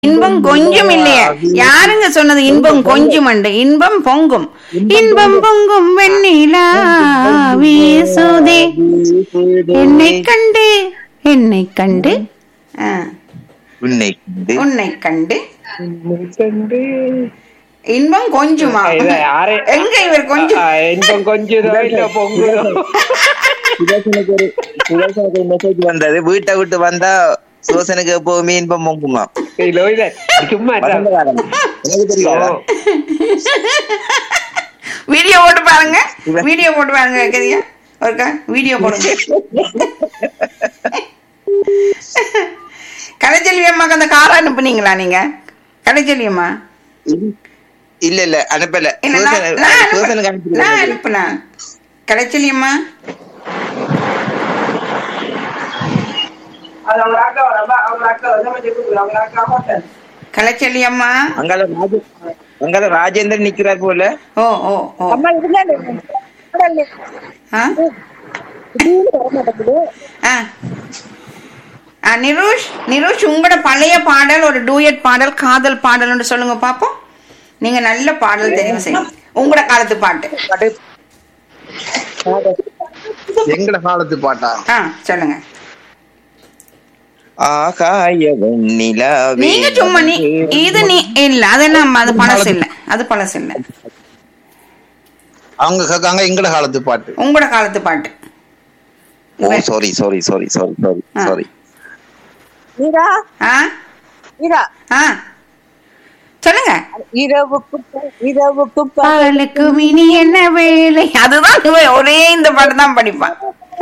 இன்பம் கொஞ்சம் இல்லையே யாருங்க சொன்னது இன்பம் கொஞ்சம் அண்டு இன்பம் பொங்கும் இன்பம் பொங்கும் வெண்ணிலா வீசுதே என்னை கண்டு என்னை கண்டு ஆ, உன்னை கண்டு உன்னை கண்டு கண்டு இன்பம் கொஞ்சுமா இத யாரே எங்க இவர் கொஞ்சம் ஆ, இன்பம் கொஞ்சுதோ இல்ல பொங்குதோ சுதர்சனுக்கு ஒரு சுதர்சனுக்கு ஒரு மெசேஜ் வந்தது வீட்டை விட்டு வந்தா சுதர்சனுக்கு எப்பவுமே இன்பம் பொங்குமா இல்ல இல்ல சும்மா இல்ல. வசந்தகாலம் எனக்கு தெரியாதா வீடியோ போட்டு பாருங்க வீடியோ போட்டு பாருங்க கதியா ஒருக்கா வீடியோ போடுங்க கலைச்செல்வி அம்மாக்கு அந்த காரை அனுப்புனீங்களா நீங்க கலைச்செல்வி அம்மா இல்ல இல்ல அனுப்பல இல்ல நான் சுதர்சன- நான் சுதர்சனுக்கு அனுப்பு- நான் அனுப்பி அனுப்புனேன் கலைச்செல்வி அம்மா கலைச்செல்வி அம்மா அங்கால ராஜ அங்கால ராஜேந்திரன் நிக்கிறார் போல ஓ ஓ ஓ ஆ ஆ ஆ, நிரூஷ் நிரூஷ் உங்களோட பழைய பாடல் ஒரு டூயட் பாடல் காதல் பாடல்னு சொல்லுங்க பாப்போம் நீங்க நல்ல பாடல் தெரிவு செய்யுங்க உங்களோட காலத்து பாட்டு எங்கட காலத்து பாட்டா ஆ சொல்லுங்க ஆகாய வெண்ணிலாவே நீங்க சும்மா நீ இது நீ இல்ல அதெல்லாம் அது பழசு இல்ல அது பழசு இல்ல அவங்க கேட்காங்க எங்கட காலத்து பாட்டு உங்களோட காலத்து பாட்டு oh sorry sorry sorry sorry sorry ஆ. சாரி மீரா ஆ மீரா ஆ சொல்லுங்க இரவுக்கு ப- இரவுக்கு ப- பகலுக்கு மினி என்ன வேலை அதுதான் இவன் ஒரே இந்த பாட்டு தான் படிப்பான்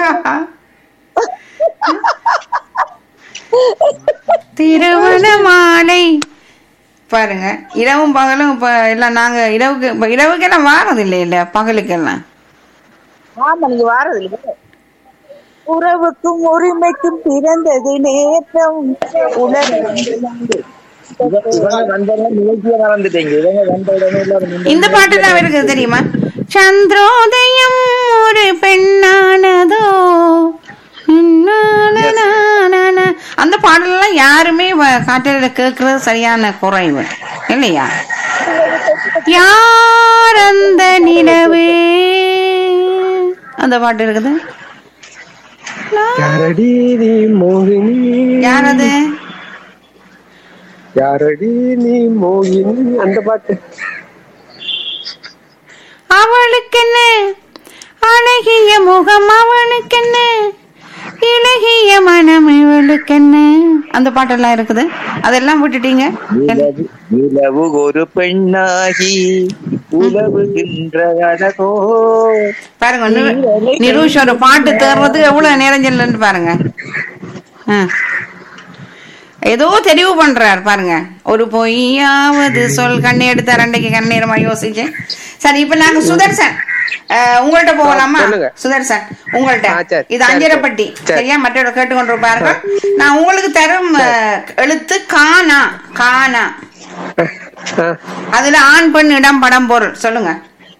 திருமண மாலை பாருங்க இரவும் பகலும் இப்ப எல்லாம் நாங்க இரவுக்கு இப்ப இரவுக்கெல்லாம் வாரது இல்லை இல்ல பகலுக்கெல்லாம் ஆமா நீங்க வாரது இல்ல உறவுக்கும் உரிமைக்கும் பிறந்தது நேற்றம் உணர்வு இவங்க வந்தவங்க நிகழ்ச்சியா நடந்துட்டீங்க இவங்க வந்த உடனே எல்லாரும் நின்னு- இந்த பாட்டு தான் இருக்குது தெரியுமா சந்திரோதயம் ஒரு பெண்ணானதோ நா-நா-நா-நா-நா. அந்த பாடலெல்லாம் யாருமே வ- காற்றல கேட்கறது சரியான குறைவு இல்லையா யார் அந்த நிலவே அந்த பாட்டு இருக்குது யாரடி நீ மோகினி யார் அது யாரடி நீ மோகினி அந்த பாட்டு அவளுக்கென்ன அழகிய முகம் அவனுக்கென்ன இளகிய மனம் இவளுக்கென்ன அந்த பாட்டெல்லாம் இருக்குது அதெல்லாம் விட்டுட்டீங்க நிலவு நிலவு ஒரு பெண்ணாகி உலவுகின்ற அழகோ பாருங்க நி- நிரூஷ் ஒரு பாட்டு தேர்றதுக்கு எவ்வளவு நேரம் செல்லுன்னு பாருங்க ஆ. ஏதோ தெரிவு பண்றார் பாருங்க ஒரு பொய்யாவது சொல் கண்ணை எடுத்தார் அன்றைக்கு கண்ணீரமா யோசிச்சேன் சரி இப்ப நாங்க சுதர்சன் அஹ், உங்கள்ட்ட போகலாமா சொல்லுங்க. சுதர்சன் உங்கள்ட்ட ஆ, சரி, இது சரி, அஞ்சரப்பட்டி சரி. சரியா மற்றவர்கள் கேட்டுக்கொண்டிருப்பார்கள் நான் உங்களுக்கு தரும் அஹ், எழுத்து கானா கானா ஆ. அதுல ஆண் பெண் இடம் படம் பொருள் சொல்லுங்க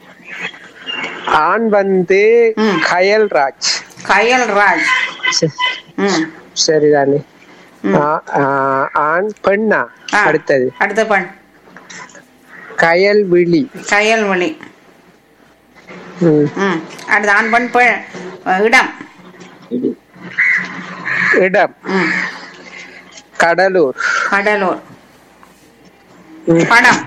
ஆண் வந்து ம். கயல்ராஜ் கயல் ராஜ் ம் சரிதானே ம். ஆ- ஆ, ஆண் பெண்ணா ஆ, அடுத்தது அடுத்த பெண் கயல்விழி கயல்வழி ம். ம் அடுத்து ஆண் பெண் பெண் இடம் இடம் ம் கடலூர் கடலூர் ம். படம்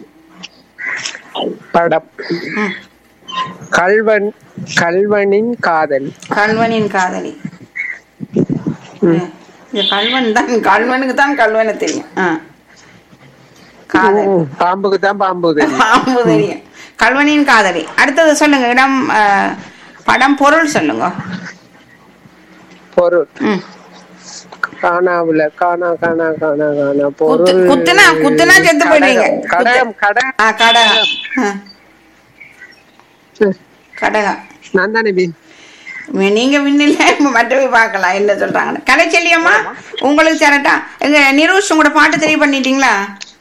படம் ம் கல்வன் கல்வனின் காதல் கல்வனின் காதலி ம். இது கல்வன் தான் கல்வனுக்கு தான் கல்வனை தெரியும் ஆ காதல் ம், பாம்புக்கு தான் பாம்பு தெரியும் பாம்பு தெரியும் கல்வனின் காதலி அடுத்தது சொல்லுங்க இடம் ஆ, படம் பொருள் சொல்லுங்க பொருள் ம் காணாவுல காணா காணா காணா காணா குத்து பொருள் குத்துனா குத்துனா செத்து போயிடுவீங்க கடகம் கடகம் ஆ கடகம் ஆ, கடகம் நான் தானே பி மே- நீங்க விண்ணில மற்றவை பார்க்கலாம் என்ன சொல்றாங்கன்னு கலைச்செல்லியம்மா உங்களுக்கு தரட்டா எங்க நிரூஷ் உங்களோட பாட்டு தெரிய பண்ணிட்டீங்களா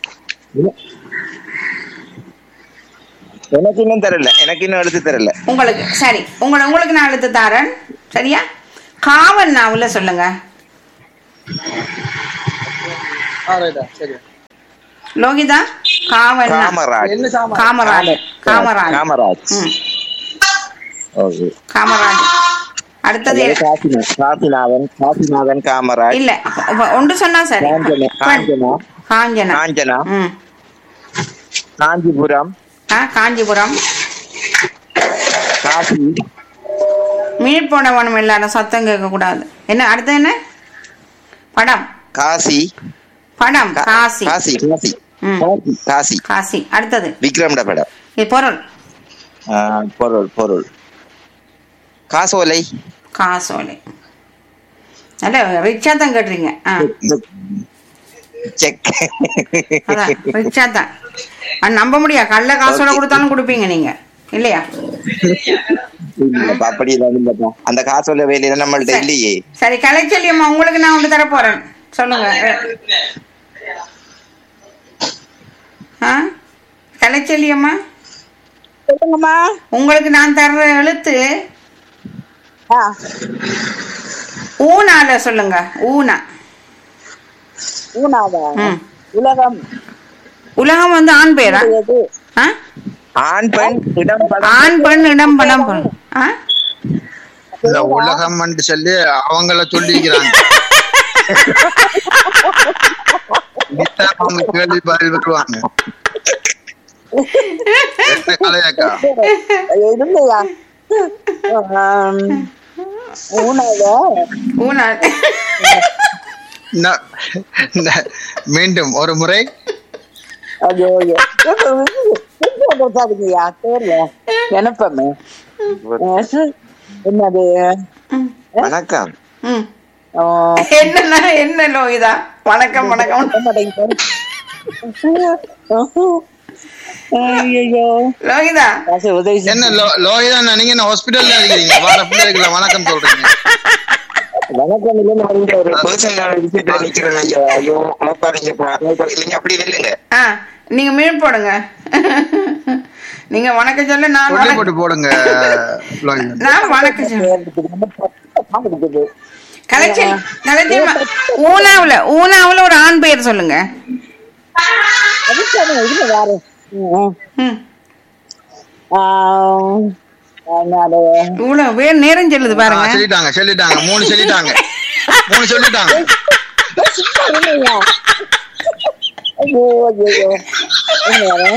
எனக்கு இன்னும் தரல எனக்கு இன்னும் எடுத்து தரல உங்களுக்கு சரி உங்களை உங்களுக்கு நான் எழுத்து தாரேன் சரியா காவல் நாவல சொல்லுங்க சரி லோகிதா காவன்னா காமராஜ் என்ன சாமான் காமராஜ் காமராஜ் காமராஜ் ம், ஓகே காமராஜ் அடுத்தது அல்லது காசிநா- காசிநாதன் காசிநாதன் காமராஜ் இல்ல இப்ப ஒன்று சொன்னா சரி காஞ்சனா பெண். காஞ்சனா காஞ்சனா காஞ்சனா ம் காஞ்சிபுரம் ஆ காஞ்சிபுரம் காசி மினிட் போட வேணும் எல்லாரும் சத்தம் கேட்க கூடாது என்ன அடுத்து என்ன படம் காசி படம் கா- காசி காசி காசி ம். காசி, காசி காசி அடுத்தது விக்ரம்ட படம் இது பொருள் ஆ, பொருள் பொருள் காசோலை காசோலை நல்ல ரிச்சா தான் கேட்டுறீங்க ஆ செக் அதான் ரிச்சா தான் அது நம்ப முடியா கள்ள காசோட கொடுத்தாலும் கொடுப்பீங்க நீங்க இல்லையா இல்லப்பா, அப்படி இல்லை, இல்லப்பா. அந்த காசோலை வேலையில நம்மள்ட்ட சரி. இல்லையே சரி கலைச்செல்லியம்மா உங்களுக்கு நான் ஒன்று தர போறேன் சொல்லுங்க ஆ கலைச்செல்லியம்மா சொல்லுங்கம்மா உங்களுக்கு நான் தர்ற எழுத்து ஆ, ஊனால சொல்லுங்க ஊனா ஊனாவா ம். உலகம் உலகம் வந்து ஆண் பேரா எது ஆ? ஆண் பெண் இடம் படம் ஆண் பெண் இடம் படம் பொருள். ஆ இந்த உலகம் சொல்லி அவங்கள சொல்லிக்கிறாங்க நித்தா அவங்க கேள்வி பதில் வருவாங்க என்ன கலையாக்கா இல்லையா ஆம், ஊனாவா ஊனா ந- ந- மீண்டும் ஒரு முறை ஐயோ ஐயோ பேசாதீங்கய்யா தெரியல நினைப்பமே என்னது வணக்கம் ம். ஆ, என்னன்னா என்ன லோகிதா வணக்கம் வணக்கம் ஐயோ லோகிதா உதவி என்ன லோ- லோகிதா நீங்க என்ன ஹாஸ்பிட்டல்ல இருக்கீங்க வார பிள்ளைகளை வணக்கம் சொல்றீங்க வணக்கம் இல்லை, நான் இங்க ஒரு personal விஷயத்துல நிக்கிறேன் ஐயா. ஐயோ, உட்காருங்கப்பா. நீங்க அப்படி நில்லுங்க. ஆ நீங்க மீன் போடுங்க நீங்க வணக்கம் சொல்ல நான் சொல்லி வணக்கம் போட்டு போடுங்க லோகிதா நான் வணக்கம் சொல்ல கலைச்சல் கலைச்சல் ஊனாவுல ஊனாவுல ஒரு ஆண் பெயர் சொல்லுங்க வேற ம். என்னது இவ்வளவு வேறு நேரம் சொல்லுது ஆ, பாருங்க சொல்லிட்டாங்க சொல்லிட்டாங்க மூணு சொல்லிட்டாங்க மூணு சொல்லிட்டாங்க ஐயோ ஐயோ என்ன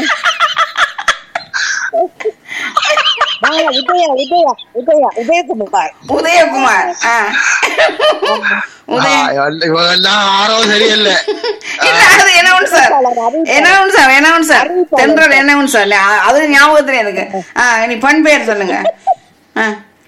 வேற? ஆ, உதயா உதயா உதயா உதயகுமார் உதயகுமார் ஆ. உதய இவெல்லாம் ஆரோ சரியில்லை இல்ல அது என்னவன் சார் என்னவன் சார் என்னவன் சார் தென்றல் என்னவன் சார் இல்ல, அ- அது ஞாபகத்துல எனக்கு ஆ நீ பண் பெயர் சொல்லுங்க ஆ.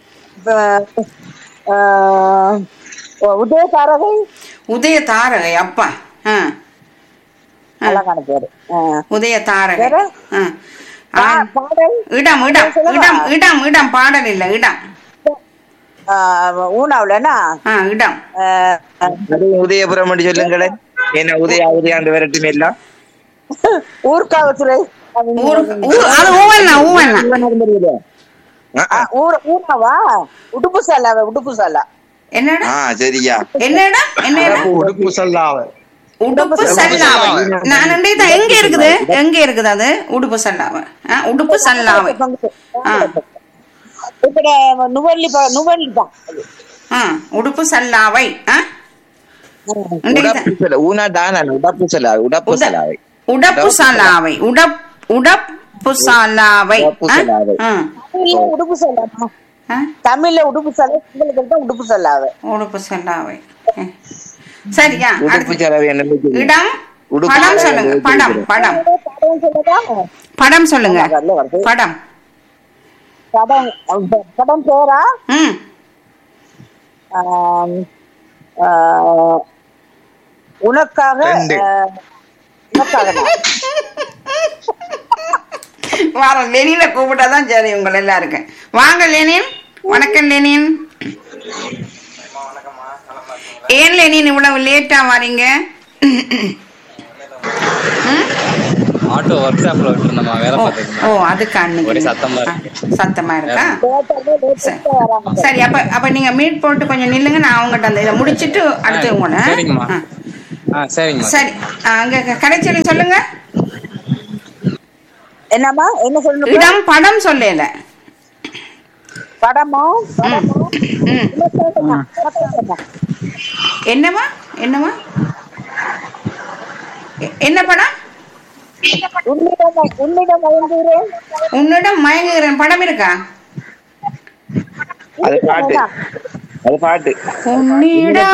உதய தாரகை உதய தாரகை அப்பா ஆ. ஆ. அழகான பேரு ஆ. உதய தாரகை வேற? ஆ. ஆ. பா- பாடல் இடம் இடம் இடம் இடம் இடம் பாடல் இல்ல இடம் ஆ, ஊனாவுலன்னா ஆ இடம் ஆ, அது உதயபுரம் என்று சொல்லுங்களேன் என்ன உதயா உதயாண்டு விரட்டும் எல்லாம் ஊர்காவத்துறை ஊரு ஊ- அது ஊவண்ணா ஊவண்ணா ஆ, ஆ, ஆ. ஊர் ஊனாவா உடுப்பு சாலா உடுப்பு சாலா என்னடா ஆ சரியா என்ன இடம் என்ன இடம் உடுப்பு சொல்லாவ உடுப்பு சல்லாவை நான் நினைத்தேன் எங்க இருக்குது எங்க இருக்குது அது உடுப்பு சல்லாவை ஆ, உடுப்பு சல்லாவை ஆ. இப்ப நுவல்லி ப- நுவல்லி தான் அது. ஆ, உடுப்பு சல்லாவை ஆ? இன்றைக்கு தான். உடப்பு செல ஊனா தானா உடப்பு செலா உடப்பு உட- செலாவை உடப்பு சல்லாவை உடப் உடப்பு சல்லாவை உடப்பு ஆ? சல்லாவை. ஆ. தமிழ்ல உடுப்பு சொல்லாமா ஆ? தமிழ்ல உடுப்பு சொல்ல உங்களுக்கு தான் உடுப்பு சொல்லாவ உடுப்பு சல்லாவை ஆ. சரியா உடுப்பு அடுத்து செலவு என்ன இடம் உடுப்பு படம் சல்லாவை சொல்லுங்க எழுதி படம் இருக்கிறேன். படம் படம் சொல்லதா படம் சொல்லுங்க அதுல வருது படம் படம் படம் பேரா ம் ஆம், ஆ, உனக்காக ரெண்டு. ஆ, உனக்காக நான். வார லெனினை கூப்பிட்டாதான் சரி உங்களை எல்லாருக்கும் வாங்க லெனின் வணக்கம் லெனின் ஏன் லெனின் இவ்வளவு லேட்டா வரீங்க ம்? ஆட்டோ ஒர்க் ஷாப்ல விட்டுருந்தோம்மா வேலை ஓ, பார்த்துருந்தோம் ஓ அதுக்கு அன்னைக்கு ஒரே சத்தமா ஆ, இருக்கு. சத்தமா இருக்கா கேட்டாலே லேட்டா வராங்க. சரி அப்ப அப்ப நீங்க மீட் போட்டு கொஞ்சம் நில்லுங்க நான் அவங்ககிட்ட அந்த இதை முடிச்சிட்டு அடுத்து ஆ, உங்களை சரிங்கம்மா. ஆ. ஆ சரிங்க சரி ஆ, அங்க க- கடைச்சொல்லி சொல்லுங்க என்னம்மா என்ன சொல்லணும் இடம் படம் சொல்லல படமோ படமோ ம். இல்ல சொல்லுங்க. சொல்லுங்க. என்னமா என்னமா எ- என்ன படம் உன்னிடம் உன்னிடம் மயங்குகிறேன் உன்னிடம் மயங்குகிறேன் படம் இருக்கா அது பாட்டு அது பாட்டு உன்னிடம்